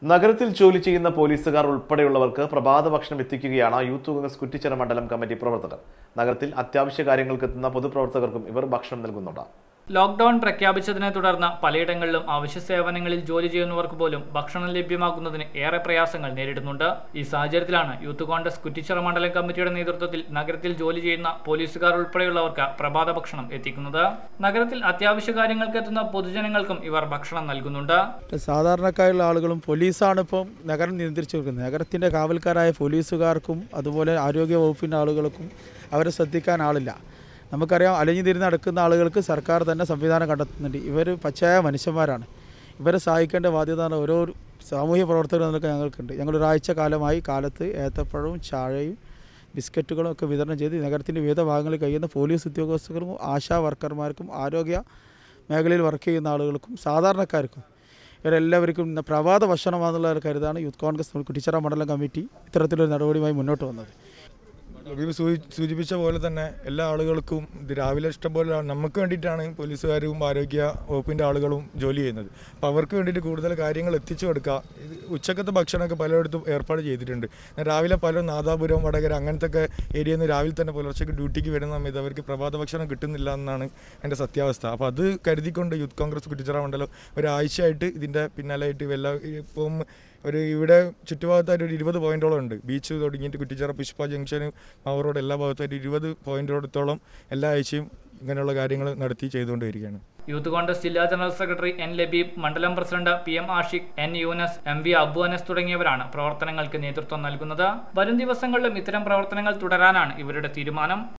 നഗരത്തിൽ ജോലി ചെയ്യുന്ന പോലീസുകാർ ഉൾപ്പെടെയുള്ളവർക്ക് പ്രഭാത ഭക്ഷണം എത്തിക്കുകയാണ് യൂത്ത് കോൺഗ്രസ് കുറ്റിച്ചിറ മണ്ഡലം കമ്മിറ്റി പ്രവർത്തകർ നഗരത്തിൽ അത്യാവശ്യ കാര്യങ്ങൾക്ക് എത്തുന്ന പൊതുപ്രവർത്തകർക്കും ഇവർ ഭക്ഷണം നൽകുന്നുണ്ട് ലോക്ക്ഡൌൺ പ്രഖ്യാപിച്ചതിനെ തുടർന്ന് പലയിടങ്ങളിലും അവശ്യ സേവനങ്ങളിൽ ജോലി ചെയ്യുന്നവർക്ക് പോലും ഭക്ഷണം ലഭ്യമാക്കുന്നതിന് ഏറെ പ്രയാസങ്ങൾ നേരിടുന്നുണ്ട് ഈ സാഹചര്യത്തിലാണ് യൂത്ത് കോൺഗ്രസ് കുറ്റിച്ചിറ മണ്ഡലം കമ്മിറ്റിയുടെ നേതൃത്വത്തിൽ നഗരത്തിൽ ജോലി ചെയ്യുന്ന പോലീസുകാർ ഉൾപ്പെടെയുള്ളവർക്ക് പ്രഭാത ഭക്ഷണം എത്തിക്കുന്നത് നഗരത്തിൽ അത്യാവശ്യ കാര്യങ്ങൾക്ക് എത്തുന്ന പൊതുജനങ്ങൾക്കും ഇവർ ഭക്ഷണം നൽകുന്നുണ്ട് സാധാരണക്കാരുള്ള ആളുകളും പോലീസാണ് ഇപ്പം നഗരം നിയന്ത്രിച്ചു കൊടുക്കുന്നത് നഗരത്തിൻ്റെ കാവൽക്കാരായ പോലീസുകാർക്കും അതുപോലെ ആരോഗ്യ വകുപ്പിൻ്റെ ആളുകൾക്കും അവരെ ശ്രദ്ധിക്കാൻ ആളില്ല നമുക്കറിയാം അലഞ്ഞു തിരിഞ്ഞ് നടക്കുന്ന ആളുകൾക്ക് സർക്കാർ തന്നെ സംവിധാനം കണ്ടെത്തുന്നുണ്ട് ഇവർ പച്ചയായ മനുഷ്യന്മാരാണ് ഇവരെ സഹായിക്കേണ്ട ബാധ്യത ഓരോ സാമൂഹ്യ പ്രവർത്തകർ എന്നൊക്കെ ഞങ്ങൾക്കുണ്ട് ഞങ്ങൾ ഒരാഴ്ച കാലമായി കാലത്ത് ഏത്തപ്പഴവും ചാഴയും ബിസ്ക്കറ്റുകളും ഒക്കെ വിതരണം ചെയ്ത് നഗരത്തിൻ്റെ വിവിധ ഭാഗങ്ങളിൽ കഴിയുന്ന പോലീസ് ഉദ്യോഗസ്ഥർക്കും ആശാ വർക്കർമാർക്കും ആരോഗ്യ മേഖലയിൽ വർക്ക് ചെയ്യുന്ന ആളുകൾക്കും സാധാരണക്കാർക്കും ഇവരെല്ലാവർക്കും ഇന്ന് പ്രഭാത ഭക്ഷണമാണെന്നുള്ള ഒരു കരുതാണ് യൂത്ത് കോൺഗ്രസ് കുട്ടിച്ചിറ മണ്ഡലം കമ്മിറ്റി ഇത്തരത്തിലൊരു നടപടിയുമായി മുന്നോട്ട് വന്നത് ഹബീബ് സൂചി- സൂചിപ്പിച്ച പോലെ തന്നെ എല്ലാ ആളുകൾക്കും ഇത് രാവിലെ ഇഷ്ടംപോലെ നമുക്ക് വേണ്ടിയിട്ടാണ് പോലീസുകാരും ആരോഗ്യ വകുപ്പിൻ്റെ ആളുകളും ജോലി ചെയ്യുന്നത് അപ്പോൾ അവർക്ക് വേണ്ടിയിട്ട് കൂടുതൽ കാര്യങ്ങൾ എത്തിച്ചു കൊടുക്കുക ഇത് ഉച്ചക്കത്തെ ഭക്ഷണമൊക്കെ പലയിടത്തും ഏർപ്പാട് ചെയ്തിട്ടുണ്ട് രാവിലെ പല നാദാപുരം വടകര അങ്ങനത്തെ ഒക്കെ ഏരിയയിൽ നിന്ന് രാവിലെ തന്നെ പുലർച്ചയ്ക്ക് ഡ്യൂട്ടിക്ക് വരുന്ന സമയത്ത് അവർക്ക് പ്രഭാത ഭക്ഷണം കിട്ടുന്നില്ല എന്നാണ് എൻ്റെ സത്യാവസ്ഥ അപ്പോൾ അത് കരുതിക്കൊണ്ട് യൂത്ത് കോൺഗ്രസ് കുറ്റിച്ചിറ മണ്ഡലം ഒരാഴ്ചയായിട്ട് ഇതിൻ്റെ പിന്നാലെയായിട്ട് എല്ലാ ഇപ്പം ഒരു ഇവിടെ ചുറ്റുഭാഗത്തായിട്ട് ഒരു ഇരുപത് പോയിന്റോളം ഉണ്ട് ബീച്ച് തുടങ്ങിയിട്ട് കുറ്റിച്ചിറ പുഷ്പ ജംഗ്ഷൻ മാവൂർ റോഡ് എല്ലാ ഭാഗത്തായിട്ട് ഇരുപത് പോയിന്റോളത്തോളം എല്ലാ ആഴ്ചയും ഇങ്ങനെയുള്ള കാര്യങ്ങൾ നടത്തി ചെയ്തുകൊണ്ട് വരികയാണ് യൂത്ത് കോൺഗ്രസ് ജില്ലാ ജനറൽ സെക്രട്ടറി എൻ ലബീബ് മണ്ഡലം president P M Ashiq N Yunus M V Abu Anas തുടങ്ങിയവരാണ് പ്രവർത്തനങ്ങൾക്ക് നേതൃത്വം നൽകുന്നത് വരും ദിവസങ്ങളിലും ഇത്തരം പ്രവർത്തനങ്ങൾ തുടരാനാണ് ഇവരുടെ തീരുമാനം